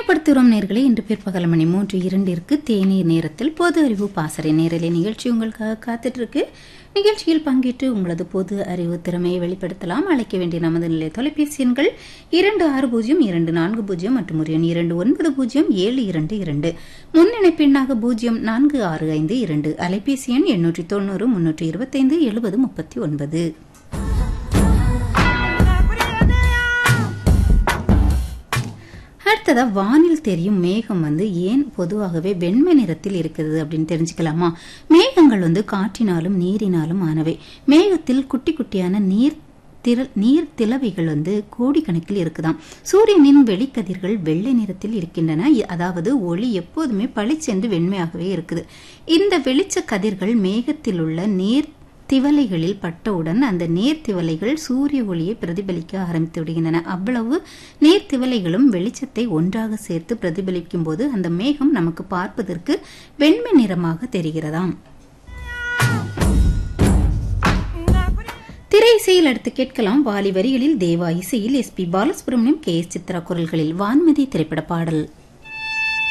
நினைவுபடுத்துகிறோம் நேர்களே இன்று பிற்பகல் மணி மூன்று இரண்டிற்கு தேநீர் நேரத்தில் பொது அறிவு பாசறை நேரலை நிகழ்ச்சி உங்களுக்காக காத்துட்டு இருக்கு நிகழ்ச்சியில் பங்கேற்று உங்களது பொது அறிவு திறமையை வெளிப்படுத்தலாம் அழைக்க வேண்டிய நமது நிலைய தொலைபேசி எண்கள் இரண்டு ஆறு பூஜ்ஜியம் இரண்டு நான்கு பூஜ்ஜியம் மற்றும் ஒரு எண் இரண்டு ஒன்பது பூஜ்ஜியம் ஏழு இரண்டு இரண்டு முன்னிணைப்பு எண்ணாக பூஜ்ஜியம் நான்கு ஆறு ஐந்து இரண்டு அலைபேசி எண் எண்ணூற்றி தொண்ணூறு முன்னூற்றி இருபத்தைந்து எழுபது முப்பத்தி ஒன்பது அடுத்ததா வானில் தெரியும் மேகம் வந்து ஏன் பொதுவாகவே வெண்மை நிறத்தில் இருக்கிறது அப்படின்னு தெரிஞ்சுக்கலாமா மேகங்கள் வந்து காற்றினாலும் நீரினாலும் ஆனவை மேகத்தில் குட்டி குட்டியான நீர் திரள் நீர் திலவைகள் வந்து கோடிக்கணக்கில் இருக்குதாம் சூரியனின் வெளிக்கதிர்கள் வெள்ளை நிறத்தில் இருக்கின்றன இ- அதாவது ஒளி எப்போதுமே பளிச்சென்று வெண்மையாகவே இருக்குது இந்த வெளிச்ச கதிர்கள் மேகத்தில் உள்ள நீர் திவலைகளில் பட்டவுடன் அந்த நேர்த்திவலைகள் சூரிய ஒளியை பிரதிபலிக்க ஆரம்பித்து விடுகின்றன அவ்வளவு நேர்த்திவலைகளும் வெளிச்சத்தை ஒன்றாக சேர்த்து பிரதிபலிக்கும் போது அந்த மேகம் நமக்கு பார்ப்பதற்கு வெண்மை நிறமாக தெரிகிறதாம் திரை இசையில் அடுத்து கேட்கலாம் வாலி வரிகளில் தேவா இசையில் S P Balasubrahmanyam K S Chithra குரல்களில் வான்மதி திரைப்பட பாடல்